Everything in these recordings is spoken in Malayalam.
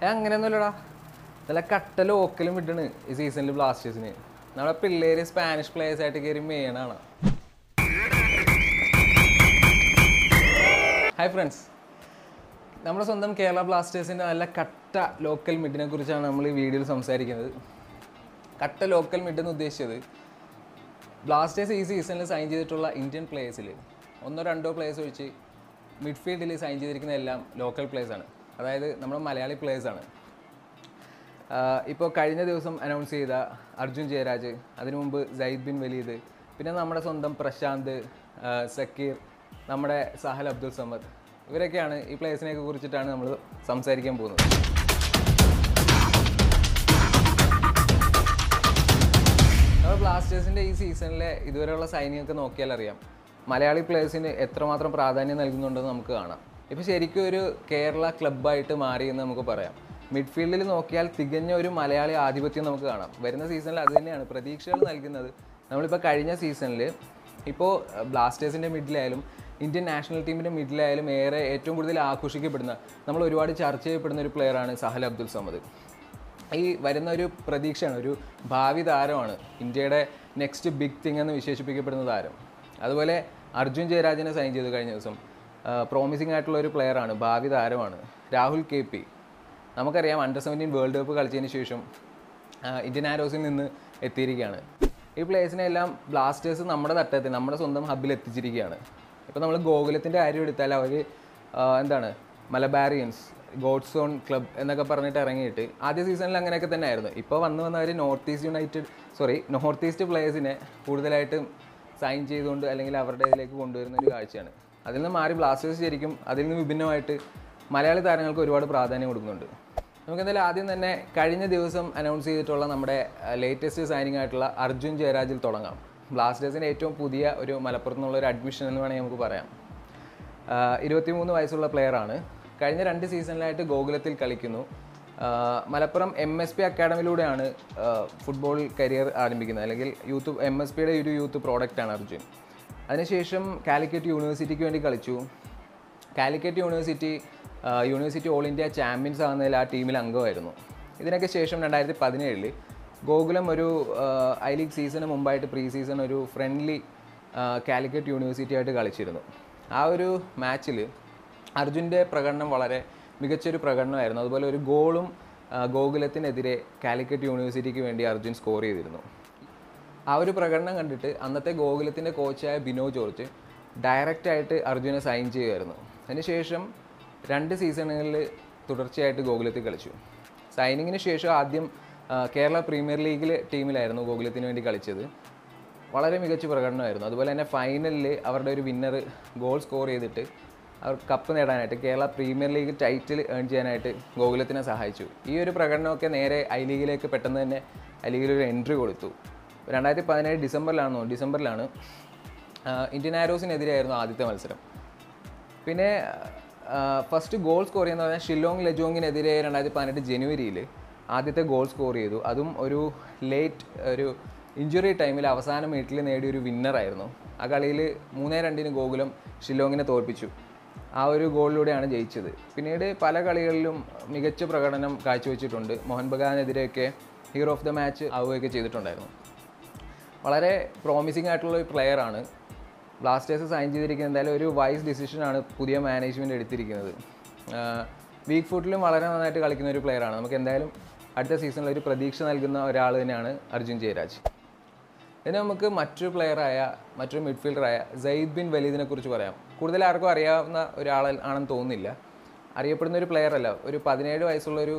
ഏ അങ്ങനെയൊന്നുമില്ലടാ നല്ല കട്ട ലോക്കലും വിട്ടണ് ഈ സീസണിൽ ബ്ലാസ്റ്റേഴ്സിന് നമ്മുടെ പിള്ളേര് സ്പാനിഷ് പ്ലേയേഴ്സ് ആയിട്ട് കയറി മെയിനാണ് ഹായ് ഫ്രണ്ട്സ് നമ്മുടെ സ്വന്തം കേരള ബ്ലാസ്റ്റേഴ്സിൻ്റെ നല്ല കട്ട ലോക്കൽ മിഡിനെ കുറിച്ചാണ് നമ്മൾ ഈ വീഡിയോയിൽ സംസാരിക്കുന്നത് കട്ട ലോക്കൽ മിഡ് എന്ന് ഉദ്ദേശിച്ചത് ബ്ലാസ്റ്റേഴ്സ് ഈ സീസണിൽ സൈൻ ചെയ്തിട്ടുള്ള ഇന്ത്യൻ പ്ലേയേഴ്സിൽ ഒന്നോ രണ്ടോ പ്ലേയേഴ്സ് ഒഴിച്ച് മിഡ്ഫീൽഡിൽ സൈൻ ചെയ്തിരിക്കുന്ന എല്ലാം ലോക്കൽ പ്ലേയേഴ്സാണ് അതായത് നമ്മുടെ മലയാളി പ്ലേയേഴ്സാണ് ഇപ്പോൾ കഴിഞ്ഞ ദിവസം അനൗൺസ് ചെയ്ത അർജുൻ ജയരാജ് അതിനു മുമ്പ് സയ്യിദ് ബിൻ വലീദ് പിന്നെ നമ്മുടെ സ്വന്തം പ്രശാന്ത് ആ, സക്കീർ നമ്മുടെ സാഹൽ അബ്ദുൽ സമദ് ഇവരൊക്കെയാണ് ഈ പ്ലേയേഴ്സിനെയൊക്കെ കുറിച്ചിട്ടാണ് നമ്മൾ സംസാരിക്കാൻ പോകുന്നത് നമ്മൾ ബ്ലാസ്റ്റേഴ്സിൻ്റെ ഈ സീസണിലെ ഇതുവരെയുള്ള സൈനിങ് ഒക്കെ നോക്കിയാൽ അറിയാം മലയാളി പ്ലേയേഴ്സിന് എത്രമാത്രം പ്രാധാന്യം നൽകുന്നുണ്ടെന്ന് നമുക്ക് കാണാം ഇപ്പോൾ ശരിക്കും ഒരു കേരള ക്ലബ്ബായിട്ട് മാറി എന്ന് നമുക്ക് പറയാം മിഡ്ഫീൽഡിൽ നോക്കിയാൽ തികഞ്ഞ ഒരു മലയാളി ആധിപത്യം നമുക്ക് കാണാം വരുന്ന സീസണിൽ അത് തന്നെയാണ് പ്രതീക്ഷകൾ നൽകുന്നത് നമ്മളിപ്പോൾ കഴിഞ്ഞ സീസണിൽ ഇപ്പോൾ ബ്ലാസ്റ്റേഴ്സിൻ്റെ മിഡിലായാലും ഇന്ത്യൻ നാഷണൽ ടീമിൻ്റെ മിഡിലായാലും ഏറെ ഏറ്റവും കൂടുതൽ ആഘോഷിക്കപ്പെടുന്ന നമ്മൾ ഒരുപാട് ചർച്ച ചെയ്യപ്പെടുന്ന ഒരു പ്ലെയറാണ് സഹൽ അബ്ദുൽ സമദ് ഈ വരുന്ന ഒരു പ്രതീക്ഷയാണ് ഒരു ഭാവി താരമാണ് ഇന്ത്യയുടെ നെക്സ്റ്റ് ബിഗ് തിങ് എന്ന് വിശേഷിപ്പിക്കപ്പെടുന്ന താരം അതുപോലെ അർജുൻ ജയരാജിനെ സൈൻ ചെയ്തു കഴിഞ്ഞ ദിവസം പ്രോമിസിംഗ് ആയിട്ടുള്ള ഒരു പ്ലെയറാണ് ഭാവി താരമാണ് രാഹുൽ കെ പി നമുക്കറിയാം അണ്ടർ സെവൻറ്റീൻ വേൾഡ് കപ്പ് കളിച്ചതിന് ശേഷം ആ, ഇന്ത്യൻ ആരോസിൽ നിന്ന് എത്തിയിരിക്കുകയാണ് ഈ പ്ലേയേഴ്സിനെ എല്ലാം ബ്ലാസ്റ്റേഴ്സ് നമ്മുടെ തട്ടത്തിൽ നമ്മുടെ സ്വന്തം ഹബ്ബിൽ എത്തിച്ചിരിക്കുകയാണ് ഇപ്പോൾ നമ്മൾ ഗോകുലത്തിൻ്റെ കാര്യം എടുത്താൽ അവർ എന്താണ് മലബാരിയൻസ് ഗോഡ്സ് ഓൺ ക്ലബ് എന്നൊക്കെ പറഞ്ഞിട്ട് ഇറങ്ങിയിട്ട് ആദ്യ സീസണിൽ അങ്ങനെയൊക്കെ തന്നെ ആയിരുന്നു ഇപ്പോൾ വന്ന് വന്നവർ North East United sorry North East പ്ലേയേഴ്സിനെ കൂടുതലായിട്ടും സൈൻ ചെയ്തുകൊണ്ട് അല്ലെങ്കിൽ അവരുടെ ഇതിലേക്ക് കൊണ്ടുവരുന്ന ഒരു കാഴ്ചയാണ് അതിൽ നിന്ന് മാറി ബ്ലാസ്റ്റേഴ്സ് ശരിക്കും അതിൽ നിന്ന് വിഭിന്നമായിട്ട് മലയാളി താരങ്ങൾക്ക് ഒരുപാട് പ്രാധാന്യം കൊടുക്കുന്നുണ്ട് നമുക്ക് എന്തായാലും ആദ്യം തന്നെ കഴിഞ്ഞ ദിവസം അനൗൺസ് ചെയ്തിട്ടുള്ള നമ്മുടെ ലേറ്റസ്റ്റ് സൈനിങ് ആയിട്ടുള്ള അർജുൻ ജയരാജിൽ തുടങ്ങാം ബ്ലാസ്റ്റേഴ്സിൻ്റെ ഏറ്റവും പുതിയ ഒരു മലപ്പുറത്ത് നിന്നുള്ള ഒരു അഡ്മിഷൻ എന്ന് വേണമെങ്കിൽ നമുക്ക് പറയാം ഇരുപത്തിമൂന്ന് വയസ്സുള്ള പ്ലെയറാണ് കഴിഞ്ഞ രണ്ട് സീസണിലായിട്ട് ഗോകുലത്തിൽ കളിക്കുന്നു ആ, മലപ്പുറം എം എസ് പി അക്കാഡമിയിലൂടെയാണ് ഫുട്ബോൾ കരിയർ ആരംഭിക്കുന്നത് അല്ലെങ്കിൽ യൂത്ത് എം എസ് പിയുടെ ഒരു യൂത്ത് പ്രോഡക്റ്റാണ് അർജുൻ അതിനുശേഷം കാലിക്കറ്റ് യൂണിവേഴ്സിറ്റിക്ക് വേണ്ടി കളിച്ചു കാലിക്കറ്റ് യൂണിവേഴ്സിറ്റി ആ, യൂണിവേഴ്സിറ്റി ഓൾ ഇന്ത്യ ചാമ്പ്യൻസ് ആകുന്നതിൽ ആ ടീമിൽ അംഗമായിരുന്നു ഇതിനൊക്കെ ശേഷം രണ്ടായിരത്തി പതിനേഴിൽ ഗോകുലം ഒരു ആ, ഐ ലീഗ് സീസണിന് മുമ്പായിട്ട് പ്രീ സീസൺ ഒരു ഫ്രണ്ട്ലി കാലിക്കറ്റ് യൂണിവേഴ്സിറ്റി ആയിട്ട് കളിച്ചിരുന്നു ആ ഒരു മാച്ചിൽ അർജുൻ്റെ പ്രകടനം വളരെ മികച്ചൊരു പ്രകടനമായിരുന്നു അതുപോലെ ഒരു ഗോളും ആ, ഗോകുലത്തിനെതിരെ കാലിക്കറ്റ് യൂണിവേഴ്സിറ്റിക്ക് വേണ്ടി അർജുൻ സ്കോർ ചെയ്തിരുന്നു ആ ഒരു പ്രകടനം കണ്ടിട്ട് അന്നത്തെ ഗോകുലത്തിൻ്റെ കോച്ചായ ബിനോ ജോർജ് ഡയറക്റ്റായിട്ട് അർജുനെ സൈൻ ചെയ്യുമായിരുന്നു അതിനുശേഷം രണ്ട് സീസണുകളിൽ തുടർച്ചയായിട്ട് ഗോകുലത്തിൽ കളിച്ചു സൈനിങ്ങിന് ശേഷം ആദ്യം ആ, കേരള പ്രീമിയർ ലീഗിൽ ടീമിലായിരുന്നു ഗോകുലത്തിന് വേണ്ടി കളിച്ചത് വളരെ മികച്ച പ്രകടനമായിരുന്നു അതുപോലെ തന്നെ ഫൈനലിൽ അവരുടെ ഒരു വിന്നർ ഗോൾ സ്കോർ ചെയ്തിട്ട് അവർ കപ്പ് നേടാനായിട്ട് Kerala premier league title earn ചെയ്യാനായിട്ട് ഗോകുലത്തിനെ സഹായിച്ചു ഈ ഒരു പ്രകടനമൊക്കെ നേരെ ഐ ലീഗിലേക്ക് പെട്ടെന്ന് തന്നെ ഐ ലീഗിൽ ഒരു എൻട്രി കൊടുത്തു രണ്ടായിരത്തി പതിനേഴ് ഡിസംബറിലാണോ ഡിസംബറിലാണ് ആ, ഇന്ത്യൻ ആരോസിനെതിരെയായിരുന്നു ആദ്യത്തെ മത്സരം പിന്നെ ഫസ്റ്റ് ഗോൾ സ്കോർ ചെയ്യുന്ന പറഞ്ഞാൽ ഷില്ലോങ് ലജോങ്ങിനെതിരെ രണ്ടായിരത്തി പതിനെട്ട് ജനുവരിയിൽ ആദ്യത്തെ ഗോൾ സ്കോർ ചെയ്തു അതും ഒരു ലേറ്റ് ഒരു ഇഞ്ചുറി ടൈമിൽ അവസാന മിനിറ്റിൽ നേടിയ ഒരു വിന്നറായിരുന്നു ആ കളിയിൽ മൂന്നേ രണ്ടിന് ഗോകുലം ഷില്ലോങ്ങിനെ തോൽപ്പിച്ചു ആ ഒരു ഗോളിലൂടെയാണ് ജയിച്ചത് പിന്നീട് പല കളികളിലും മികച്ച പ്രകടനം കാഴ്ചവെച്ചിട്ടുണ്ട് മോഹൻ ബഗാനെതിരെയൊക്കെ ഹീറോ ഓഫ് ദ മാച്ച് ആവുകയൊക്കെ ചെയ്തിട്ടുണ്ടായിരുന്നു വളരെ പ്രോമിസിംഗ് ആയിട്ടുള്ള ഒരു പ്ലെയറാണ് ബ്ലാസ്റ്റേഴ്സ് സൈൻ ചെയ്തിരിക്കുന്നത് എന്തായാലും ഒരു വൈസ് ഡിസിഷനാണ് പുതിയ മാനേജ്മെൻറ്റ് എടുത്തിരിക്കുന്നത് വീക്ക് ഫുട്ടിലും വളരെ നന്നായിട്ട് കളിക്കുന്ന ഒരു പ്ലെയറാണ് നമുക്ക് എന്തായാലും അടുത്ത സീസണിൽ ഒരു പ്രതീക്ഷ നൽകുന്ന ഒരാൾ തന്നെയാണ് അർജുൻ ജയരാജ് ഇനി നമുക്ക് മറ്റൊരു പ്ലെയറായ മറ്റൊരു മിഡ്ഫീൽഡറായ സയ്യിദ് ബിൻ വലീദിനെ കുറിച്ച് പറയാം കൂടുതൽ ആർക്കും അറിയാവുന്ന ഒരാൾ ആണെന്ന് തോന്നുന്നില്ല അറിയപ്പെടുന്ന ഒരു പ്ലെയർ അല്ല ഒരു പതിനേഴ് വയസ്സുള്ള ഒരു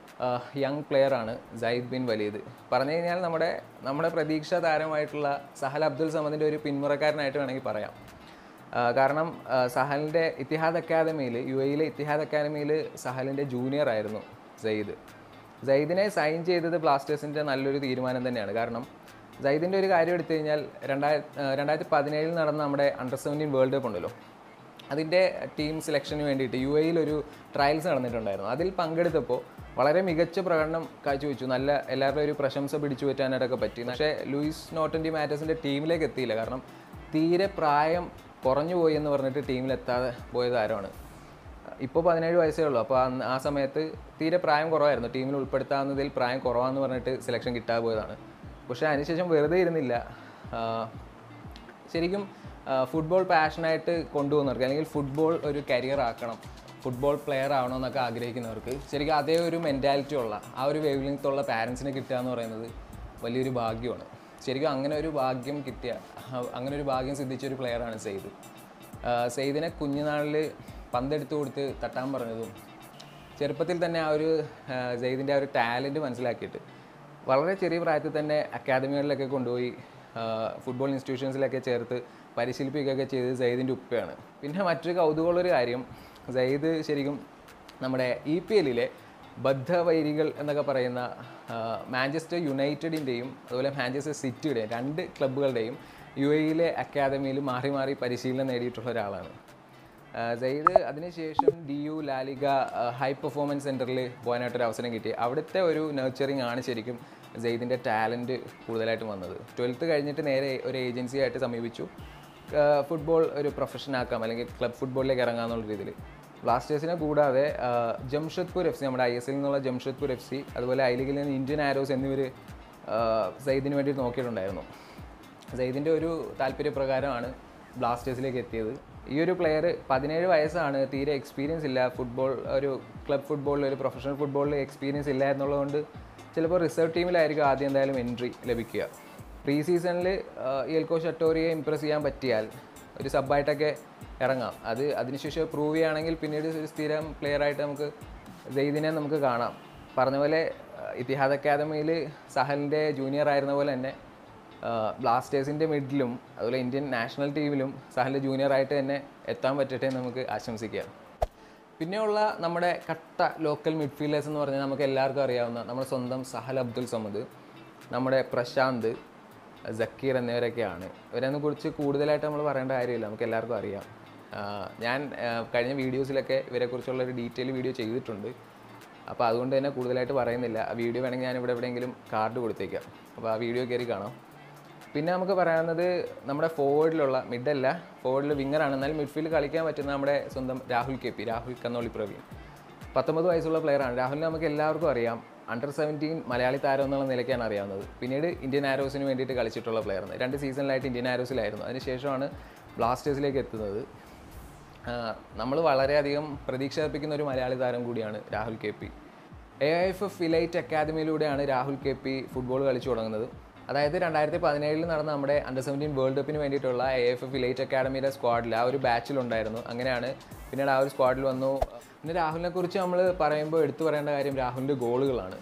യങ് പ്ലെയറാണ് സയ്യിദ് ബിൻ വലീദ് പറഞ്ഞു കഴിഞ്ഞാൽ നമ്മുടെ നമ്മുടെ പ്രതീക്ഷാ താരമായിട്ടുള്ള സഹൽ അബ്ദുൽ സമദിൻ്റെ ഒരു പിന്മുറക്കാരനായിട്ട് വേണമെങ്കിൽ പറയാം ആ, കാരണം ആ, സഹലിൻ്റെ ഇത്തിഹാദ് അക്കാദമിയിൽ യു എയിലെ ഇത്തിഹാദ് അക്കാദമിയിൽ സഹലിൻ്റെ ജൂനിയർ ആയിരുന്നു സയ്യിദ് സയ്യിദിനെ സൈൻ ചെയ്തത് ബ്ലാസ്റ്റേഴ്സിൻ്റെ നല്ലൊരു തീരുമാനം തന്നെയാണ് കാരണം സയ്യിദിൻ്റെ ഒരു കാര്യം എടുത്തു കഴിഞ്ഞാൽ രണ്ടായിരത്തി രണ്ടായിരത്തി പതിനേഴിൽ നടന്ന നമ്മുടെ അണ്ടർ സെവൻറ്റീൻ വേൾഡ് കപ്പ് ഉണ്ടല്ലോ അതിൻ്റെ ടീം സെലക്ഷന് വേണ്ടിയിട്ട് യു എയിൽ ഒരു ട്രയൽസ് നടന്നിട്ടുണ്ടായിരുന്നു അതിൽ പങ്കെടുത്തപ്പോൾ വളരെ മികച്ച പ്രകടനം കാഴ്ചവെച്ചു നല്ല എല്ലാവരുടെയും ഒരു പ്രശംസ പിടിച്ചു പറ്റാനായിട്ടൊക്കെ പറ്റി പക്ഷേ ലൂയിസ് നോട്ടൻറ്റി മാറ്റേഴ്സിൻ്റെ ടീമിലേക്ക് എത്തിയില്ല കാരണം തീരെ പ്രായം കുറഞ്ഞു പോയി എന്ന് പറഞ്ഞിട്ട് ടീമിലെത്താതെ പോയ താരമാണ് ഇപ്പോൾ പതിനേഴ് വയസ്സേ ഉള്ളൂ അപ്പോൾ അന്ന് ആ സമയത്ത് തീരെ പ്രായം കുറവായിരുന്നു ടീമിൽ ഉൾപ്പെടുത്താവുന്നതിൽ പ്രായം കുറവാന്ന് പറഞ്ഞിട്ട് സെലക്ഷൻ കിട്ടാതെ പോയതാണ് പക്ഷേ അതിനുശേഷം വെറുതെ ഇരുന്നില്ല ആ, ശരിക്കും ഫുട്ബോൾ പാഷനായിട്ട് കൊണ്ടുപോകുന്നവർക്ക് അല്ലെങ്കിൽ ഫുട്ബോൾ ഒരു കരിയർ ആക്കണം ഫുട്ബോൾ പ്ലെയർ ആവണമെന്നൊക്കെ ആഗ്രഹിക്കുന്നവർക്ക് ശരിക്കും അതേ ഒരു മെൻറ്റാലിറ്റി ഉള്ള ആ ഒരു വേവ് ലെങ്ത് ഉള്ള പാരൻസിനെ കിട്ടുക എന്ന് പറയുന്നത് വലിയൊരു ഭാഗ്യമാണ് ശരിക്കും അങ്ങനെ ഒരു ഭാഗ്യം കിട്ടിയ ആ, അങ്ങനെ ഒരു ഭാഗ്യം സിദ്ധിച്ച ഒരു പ്ലെയറാണ് സെയ്ദ് ആ, സെയ്ദിനെ കുഞ്ഞുനാളിൽ പന്തെടുത്ത് കൊടുത്ത് തട്ടാൻ പറഞ്ഞതും ചെറുപ്പത്തിൽ തന്നെ ആ ഒരു ആ, സെയ്ദിൻ്റെ ആ ഒരു ടാലൻറ്റ് മനസ്സിലാക്കിയിട്ട് വളരെ ചെറിയ പ്രായത്തിൽ തന്നെ അക്കാദമികളിലൊക്കെ കൊണ്ടുപോയി ആ, ഫുട്ബോൾ ഇൻസ്റ്റിറ്റ്യൂഷൻസിലൊക്കെ ചേർത്ത് പരിശീലിപ്പിക്കുകയൊക്കെ ചെയ്തത് സെയ്ദിൻ്റെ ഉപ്പയാണ് പിന്നെ മറ്റൊരു കൗതുകമുള്ളൊരു കാര്യം സെയ്ദ് ശരിക്കും നമ്മുടെ ഇ പി എല്ലിലെ ബദ്ധവൈരികൾ എന്നൊക്കെ പറയുന്ന ആ, മാഞ്ചസ്റ്റർ യുണൈറ്റഡിൻ്റെയും അതുപോലെ മാഞ്ചസ്റ്റർ സിറ്റിയുടെയും രണ്ട് ക്ലബ്ബുകളുടെയും യു എയിലെ അക്കാദമിയിൽ മാറി മാറി പരിശീലനം നേടിയിട്ടുള്ള ഒരാളാണ് ആ, സെയ്ദ് അതിനുശേഷം ഡി യു ലാലിക ആ, ഹൈ പെർഫോമൻസ് സെൻറ്ററിൽ പോകാനായിട്ടൊരു അവസരം കിട്ടി അവിടുത്തെ ഒരു നർച്ചറിങ് ആണ് ശരിക്കും സെയ്ദിൻ്റെ ടാലൻറ്റ് കൂടുതലായിട്ടും വന്നത് ട്വൽത്ത് കഴിഞ്ഞിട്ട് നേരെ ഒരു ഏജൻസി ആയിട്ട് സമീപിച്ചു ആ, ഫുട്ബോൾ ഒരു പ്രൊഫഷൻ ആക്കാം അല്ലെങ്കിൽ ക്ലബ് ഫുട്ബോളിലേക്ക് ഇറങ്ങാമെന്നുള്ള രീതിയിൽ ബ്ലാസ്റ്റേഴ്സിനെ കൂടാതെ ആ, ജംഷഡ്പൂർ എഫ് സി നമ്മുടെ ഐ എസ് എല്ലിൽ നിന്നുള്ള ജംഷഡ്പൂർ എഫ് സി അതുപോലെ ഐ ലീഗിൽ നിന്ന് ഇന്ത്യൻ ആരോസ് എന്നിവർ സെയ്ദിന് വേണ്ടി നോക്കിയിട്ടുണ്ടായിരുന്നു സെയ്ദിൻ്റെ ഒരു താല്പര്യപ്രകാരമാണ് ബ്ലാസ്റ്റേഴ്സിലേക്ക് എത്തിയത് ഈ ഒരു പ്ലെയർ പതിനേഴ് വയസ്സാണ് തീരെ എക്സ്പീരിയൻസ് ഇല്ല ഫുട്ബോൾ ഒരു ക്ലബ് ഫുട്ബോളിൽ ഒരു പ്രൊഫഷണൽ ഫുട്ബോളിൽ എക്സ്പീരിയൻസ് ഇല്ല എന്നുള്ളതുകൊണ്ട് ചിലപ്പോൾ റിസർവ് ടീമിലായിരിക്കും ആദ്യം എന്തായാലും എൻട്രി ലഭിക്കുക പ്രീ സീസണിൽ ഇയൽക്കോ ഷട്ടോറിയെ ഇമ്പ്രസ് ചെയ്യാൻ പറ്റിയാൽ ഒരു സബ്ബായിട്ടൊക്കെ ഇറങ്ങാം അത് അതിനുശേഷം പ്രൂവ് ചെയ്യുകയാണെങ്കിൽ പിന്നീട് ഒരു സ്ഥിരം player ആയിട്ട് നമുക്ക് സെയ്ദിനെ നമുക്ക് കാണാം പറഞ്ഞ പോലെ ആ, ഇത്തിഹാദ് അക്കാദമിയിൽ സഹലിൻ്റെ ജൂനിയർ ആയിരുന്ന പോലെ തന്നെ ബ്ലാസ്റ്റേഴ്സിൻ്റെ മിഡിലും അതുപോലെ ഇന്ത്യൻ നാഷണൽ ടീമിലും സഹലിൻ്റെ ജൂനിയർ ആയിട്ട് തന്നെ എത്താൻ പറ്റട്ടെ എന്ന് നമുക്ക് ആശംസിക്കാം പിന്നെയുള്ള നമ്മുടെ കട്ട ലോക്കൽ മിഡ്ഫീൽഡേഴ്സ് എന്ന് പറഞ്ഞാൽ നമുക്ക് എല്ലാവർക്കും അറിയാവുന്ന നമ്മുടെ സ്വന്തം സഹൽ അബ്ദുൽ സമദ് നമ്മുടെ പ്രശാന്ത് സക്കീർ എന്നിവരൊക്കെയാണ് ഇവരെ കുറിച്ച് കൂടുതലായിട്ട് നമ്മൾ പറയേണ്ട കാര്യമില്ല നമുക്ക് എല്ലാവർക്കും അറിയാം ആ, ഞാൻ ആ, കഴിഞ്ഞ വീഡിയോസിലൊക്കെ ഇവരെക്കുറിച്ചുള്ള ഒരു ഡീറ്റെയിൽ വീഡിയോ ചെയ്തിട്ടുണ്ട് അപ്പോൾ അതുകൊണ്ട് തന്നെ കൂടുതലായിട്ട് പറയുന്നില്ല ആ വീഡിയോ വേണമെങ്കിൽ ഞാൻ ഇവിടെ എവിടെയെങ്കിലും കാർഡ് കൊടുത്തേക്കാം അപ്പോൾ ആ വീഡിയോ കയറി കാണാം പിന്നെ നമുക്ക് പറയാവുന്നത് നമ്മുടെ ഫോർവേഡിലുള്ള മിഡല്ല ഫോർവേഡിൽ വിങ്ങറാണ് എന്നാലും മിഡ്ഫീൽഡ് കളിക്കാൻ പറ്റുന്ന നമ്മുടെ സ്വന്തം രാഹുൽ കെ പി രാഹുൽ കന്നോളി പ്രവീൺ പത്തൊമ്പത് വയസ്സുള്ള പ്ലെയറാണ് രാഹുലിനെ നമുക്ക് എല്ലാവർക്കും അറിയാം അണ്ടർ സെവൻറ്റീൻ മലയാളി താരം എന്നുള്ള നിലയ്ക്കാണ് അറിയാവുന്നത് പിന്നീട് ഇന്ത്യൻ ആരോസിന് വേണ്ടിയിട്ട് കളിച്ചിട്ടുള്ള പ്ലെയറാണ് രണ്ട് സീസണിലായിട്ട് ഇന്ത്യൻ ആരോസിലായിരുന്നു അതിനുശേഷമാണ് ബ്ലാസ്റ്റേഴ്സിലേക്ക് എത്തുന്നത് നമ്മൾ വളരെയധികം പ്രതീക്ഷ അർപ്പിക്കുന്ന ഒരു മലയാളി താരം കൂടിയാണ് Rahul K P A F F ഫിലൈറ്റ് അക്കാദമിയിലൂടെയാണ് രാഹുൽ കെ പി ഫുട്ബോൾ കളിച്ചു തുടങ്ങുന്നത് അതായത് രണ്ടായിരത്തി പതിനേഴിൽ നടന്ന നമ്മുടെ അണ്ടർ സെവൻറ്റീൻ വേൾഡ് കപ്പിന് വേണ്ടിയിട്ടുള്ള എ എഫ് എഫ് ഫിലൈറ്റ് അക്കാദമിയുടെ സ്ക്വാഡിൽ ആ ഒരു ബാച്ചിലുണ്ടായിരുന്നു അങ്ങനെയാണ് പിന്നീട് ആ ഒരു സ്ക്വാഡിൽ വന്നു പിന്നെ രാഹുലിനെ കുറിച്ച് നമ്മൾ പറയുമ്പോൾ എടുത്തു പറയേണ്ട കാര്യം രാഹുലിൻ്റെ ഗോളുകളാണ്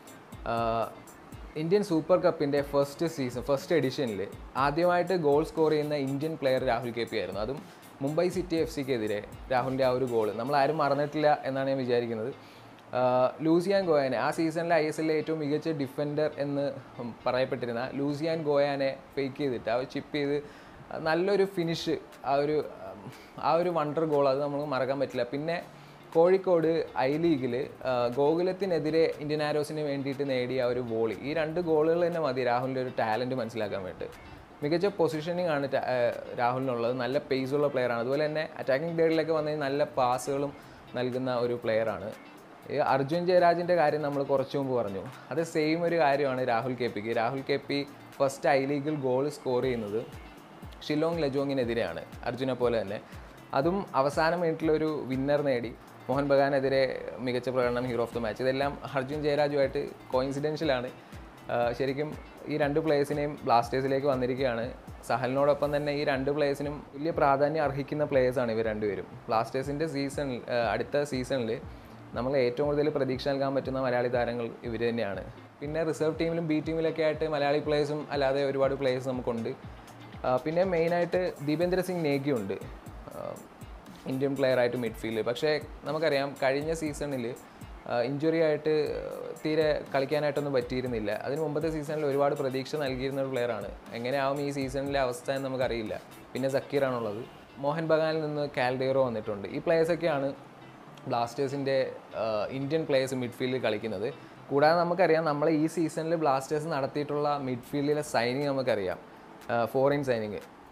ആഹ് ഇന്ത്യൻ സൂപ്പർ കപ്പിൻ്റെ ഫസ്റ്റ് സീസൺ ഫസ്റ്റ് എഡിഷനിൽ ആദ്യമായിട്ട് ഗോൾ സ്കോർ ചെയ്യുന്ന Indian player Rahul K P ആയിരുന്നു അതും മുംബൈ സിറ്റി എഫ് സിക്കെതിരെ രാഹുലിൻ്റെ ആ ഒരു ഗോൾ നമ്മൾ ആരും മറന്നിട്ടില്ല എന്നാണ് ഞാൻ വിചാരിക്കുന്നത് ആഹ് ലൂസിയാൻ ഗോയാനെ ആ സീസണിലെ ഐ എസ് എല്ലിലെ ഏറ്റവും മികച്ച ഡിഫൻഡർ എന്ന് പറയപ്പെട്ടിരുന്ന ലൂസിയാൻ ഗോയാനെ ഫേക്ക് ചെയ്തിട്ട് ആ ചിപ്പ് ചെയ്ത് നല്ലൊരു ഫിനിഷ് ആ ഒരു ആ ഒരു വണ്ടർ ഗോൾ അത് നമുക്ക് മറക്കാൻ പറ്റില്ല പിന്നെ കോഴിക്കോട് ഐ ലീഗിൽ ഗോകുലത്തിനെതിരെ ഇന്ത്യൻ ആരോസിന് വേണ്ടിയിട്ട് നേടിയ ആ ഒരു വോളി ഈ രണ്ട് ഗോളുകൾ തന്നെ മതി രാഹുലിൻ്റെ ഒരു ടാലൻറ്റ് മനസ്സിലാക്കാൻ വേണ്ടി മികച്ച പൊസിഷനിങ് ആണ് ടാ- ആ, രാഹുലിനുള്ളത് നല്ല പേസ് ഉള്ള പ്ലെയറാണ് അതുപോലെ തന്നെ അറ്റാക്കിംഗ് തേർഡിലൊക്കെ വന്നു കഴിഞ്ഞാൽ നല്ല പാസുകളും നൽകുന്ന ഒരു പ്ലെയറാണ് ഈ അർജുൻ ജയരാജിൻ്റെ കാര്യം നമ്മൾ കുറച്ച് മുമ്പ് പറഞ്ഞു അത് സെയിം ഒരു കാര്യമാണ് രാഹുൽ കെ പിക്ക് Rahul K P first I ലീഗിൽ ഗോൾ സ്കോർ ചെയ്യുന്നത് ഷിലോങ് ലജോങ്ങിനെതിരെയാണ് അർജുനെ പോലെ തന്നെ അതും അവസാന മിനിറ്റിലൊരു വിന്നർ നേടി മോഹൻ ബഗാനെതിരെ മികച്ച പ്രകടനം ഹീറോ ഓഫ് ദ മാച്ച് ഇതെല്ലാം അർജുൻ ജയരാജുമായിട്ട് കോയിൻസിഡൻഷ്യലാണ് ശരിക്കും ഈ രണ്ട് പ്ലേയേഴ്സിനെയും ബ്ലാസ്റ്റേഴ്സിലേക്ക് വന്നിരിക്കുകയാണ് സഹലിനോടൊപ്പം തന്നെ ഈ രണ്ട് പ്ലേയേഴ്സിനും വലിയ പ്രാധാന്യം അർഹിക്കുന്ന പ്ലേയേഴ്സാണ് ഇവർ രണ്ടുപേരും ബ്ലാസ്റ്റേഴ്സിൻ്റെ സീസണിൽ അടുത്ത സീസണിൽ നമ്മൾ ഏറ്റവും കൂടുതൽ പ്രതീക്ഷ നൽകാൻ പറ്റുന്ന മലയാളി താരങ്ങൾ ഇവർ തന്നെയാണ് പിന്നെ റിസർവ് ടീമിലും ബി ടീമിലൊക്കെ ആയിട്ട് മലയാളി പ്ലേയേഴ്സും അല്ലാതെ ഒരുപാട് പ്ലേയേഴ്സ് നമുക്കുണ്ട് ആ, പിന്നെ മെയിനായിട്ട് ദീപേന്ദ്ര സിംഗ് നേഗിയുണ്ട് ആ, ഇന്ത്യൻ പ്ലെയർ ആയിട്ട് മിഡ്ഫീൽഡ് പക്ഷേ നമുക്കറിയാം കഴിഞ്ഞ സീസണിൽ ഇഞ്ചുറി ആയിട്ട് തീരെ കളിക്കാനായിട്ടൊന്നും പറ്റിയിരുന്നില്ല അതിന് മുമ്പത്തെ സീസണിൽ ഒരുപാട് പ്രതീക്ഷ നൽകിയിരുന്ന ഒരു പ്ലെയറാണ് എങ്ങനെയാവും ഈ സീസണിലെ അവസ്ഥ എന്ന് നമുക്കറിയില്ല പിന്നെ സക്കീറാണുള്ളത് മോഹൻ ബഗാനിൽ നിന്ന് കാൽഡേറോ വന്നിട്ടുണ്ട് ഈ പ്ലേയേഴ്സൊക്കെയാണ് ബ്ലാസ്റ്റേഴ്സിൻ്റെ ഇന്ത്യൻ പ്ലേയേഴ്സ് മിഡ്ഫീൽഡിൽ കളിക്കുന്നത് കൂടാതെ നമുക്കറിയാം നമ്മൾ ഈ സീസണിൽ ബ്ലാസ്റ്റേഴ്സ് നടത്തിയിട്ടുള്ള മിഡ്ഫീൽഡിലെ സൈനിങ് നമുക്കറിയാം foreign signing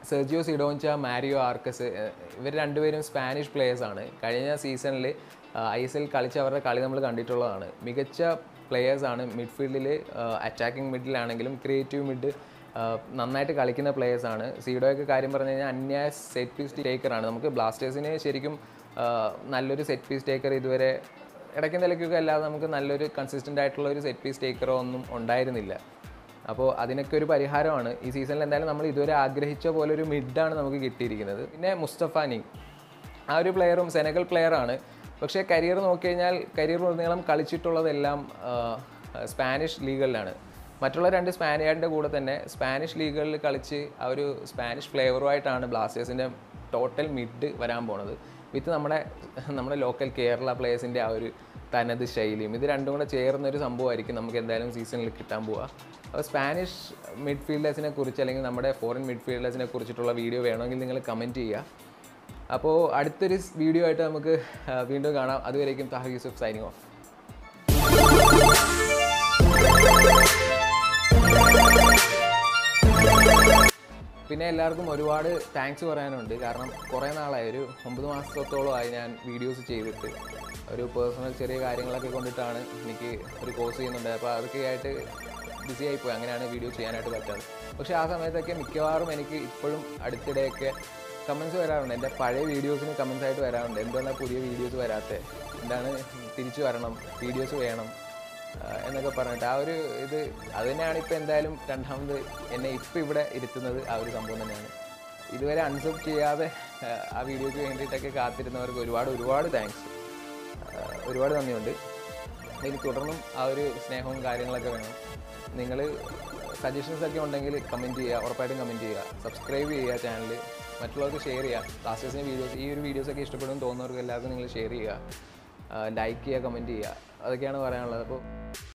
Sergio Sidoncha Mario Arcos ഇവർ രണ്ടുപേരും സ്പാനിഷ് പ്ലേയേഴ്സ് ആണ് കഴിഞ്ഞ സീസണിൽ ഐ എസ് എൽ കളിച്ച് അവരുടെ കളി നമ്മൾ കണ്ടിട്ടുള്ളതാണ് മികച്ച പ്ലേയേഴ്സ് ആണ് മിഡ്ഫീൽഡിൽ അറ്റാക്കിംഗ് മിഡിലാണെങ്കിലും ക്രിയേറ്റീവ് മിഡ് നന്നായിട്ട് കളിക്കുന്ന പ്ലേയേഴ്സ് ആണ് സീഡോയൊക്കെ കാര്യം പറഞ്ഞു കഴിഞ്ഞാൽ അന്യായ സെറ്റ് പീസ് ടേക്കറാണ് നമുക്ക് ബ്ലാസ്റ്റേഴ്സിന് ശരിക്കും ആ, നല്ലൊരു സെറ്റ് പീസ് ടേക്കർ ഇതുവരെ ഇടയ്ക്കും നിലയ്ക്കൊക്കെ അല്ലാതെ നമുക്ക് നല്ലൊരു കൺസിസ്റ്റൻ്റ് ആയിട്ടുള്ള ഒരു സെറ്റ് പീസ് ടേക്കറോ ഒന്നും ഉണ്ടായിരുന്നില്ല അപ്പോൾ അതിനൊക്കെ ഒരു പരിഹാരമാണ് ഈ സീസണിൽ എന്തായാലും നമ്മൾ ഇതുവരെ ആഗ്രഹിച്ച പോലെ ഒരു മിഡാണ് നമുക്ക് കിട്ടിയിരിക്കുന്നത് പിന്നെ മുസ്തഫാനി ആ ഒരു പ്ലെയറും സെനഗൽ പ്ലെയറാണ് പക്ഷേ കരിയർ നോക്കിക്കഴിഞ്ഞാൽ കരിയർ ഉടനീളം കളിച്ചിട്ടുള്ളതെല്ലാം ആ, സ്പാനിഷ് ലീഗുകളിലാണ് മറ്റുള്ള രണ്ട് സ്പാനിയാർഡിൻ്റെ കൂടെ തന്നെ സ്പാനിഷ് ലീഗുകളിൽ കളിച്ച് ആ ഒരു സ്പാനിഷ് ഫ്ലേവറുമായിട്ടാണ് ബ്ലാസ്റ്റേഴ്സിൻ്റെ ടോട്ടൽ മിഡ് വരാൻ പോണത് വിത്ത് നമ്മുടെ നമ്മുടെ ലോക്കൽ കേരള പ്ലേയേഴ്സിൻ്റെ ആ ഒരു തനത് ശൈലിയും ഇത് രണ്ടും കൂടെ ചേർന്ന ഒരു സംഭവമായിരിക്കും നമുക്ക് എന്തായാലും സീസണിൽ കിട്ടാൻ പോവുക അപ്പോൾ സ്പാനിഷ് മിഡ്ഫീൽഡേഴ്സിനെ കുറിച്ച് അല്ലെങ്കിൽ നമ്മുടെ ഫോറിൻ മിഡ്ഫീൽഡേഴ്സിനെ കുറിച്ചിട്ടുള്ള വീഡിയോ വേണമെങ്കിൽ നിങ്ങൾ കമൻറ്റ് ചെയ്യുക അപ്പോൾ അടുത്തൊരു വീഡിയോ ആയിട്ട് നമുക്ക് ആ, വീണ്ടും കാണാം അതുവരേക്കും താഹർ യൂസുഫ് സൈനിങ് ഓഫ് പിന്നെ എല്ലാവർക്കും ഒരുപാട് താങ്ക്സ് പറയാനുണ്ട് കാരണം കുറേ നാളായി ഒരു ഒമ്പത് മാസത്തോളമായി ഞാൻ വീഡിയോസ് ചെയ്തിട്ട് ഒരു പേഴ്സണൽ ചെറിയ കാര്യങ്ങളൊക്കെ കൊണ്ടിട്ടാണ് എനിക്ക് ഒരു കോഴ്സ് ചെയ്യുന്നുണ്ട് അപ്പോൾ അതൊക്കെ ആയിട്ട് ബിസി ആയിപ്പോയി അങ്ങനെയാണ് വീഡിയോ ചെയ്യാനായിട്ട് പറ്റാറ് പക്ഷേ ആ സമയത്തൊക്കെ മിക്കവാറും എനിക്ക് ഇപ്പോഴും അടുത്തിടെയൊക്കെ കമൻസ് വരാറുണ്ട് എൻ്റെ പഴയ വീഡിയോസിന് കമൻസ് ആയിട്ട് വരാറുണ്ട് എന്തുകൊണ്ടാണ് പുതിയ വീഡിയോസ് വരാത്തത് എന്താണ് തിരിച്ചു വരണം വീഡിയോസ് വേണം ആഹ് എന്നൊക്കെ പറഞ്ഞിട്ട് ആ ഒരു ഇത് അത് തന്നെയാണ് ഇപ്പോൾ എന്തായാലും രണ്ടാമത് എന്നെ ഇപ്പോൾ ഇവിടെ ഇരുത്തുന്നത് ആ ഒരു സംഭവം തന്നെയാണ് ഇതുവരെ അൺസബ് ചെയ്യാതെ ആഹ് ആ വീഡിയോയ്ക്ക് വേണ്ടിയിട്ടൊക്കെ കാത്തിരുന്നവർക്ക് ഒരുപാട് ഒരുപാട് താങ്ക്സ് ഒരുപാട് നന്ദിയുണ്ട് ഇനി തുടർന്നും ആ ഒരു സ്നേഹവും കാര്യങ്ങളൊക്കെ വേണം നിങ്ങൾ സജഷൻസ് ഒക്കെ ഉണ്ടെങ്കിൽ കമൻറ്റ് ചെയ്യുക ഉറപ്പായിട്ടും കമൻറ്റ് ചെയ്യുക സബ്സ്ക്രൈബ് ചെയ്യുക ചാനൽ മറ്റുള്ളവർക്ക് ഷെയർ ചെയ്യുക ബ്ലാസ്റ്റേഴ്സിൻ്റെ വീഡിയോസ് ഈ ഒരു വീഡിയോസൊക്കെ ഇഷ്ടപ്പെടും തോന്നുന്നവർക്ക് എല്ലാവർക്കും നിങ്ങൾ ഷെയർ ചെയ്യുക ലൈക്ക് ചെയ്യുക കമൻറ്റ് ചെയ്യുക അതൊക്കെയാണ് പറയാനുള്ളത് അപ്പോൾ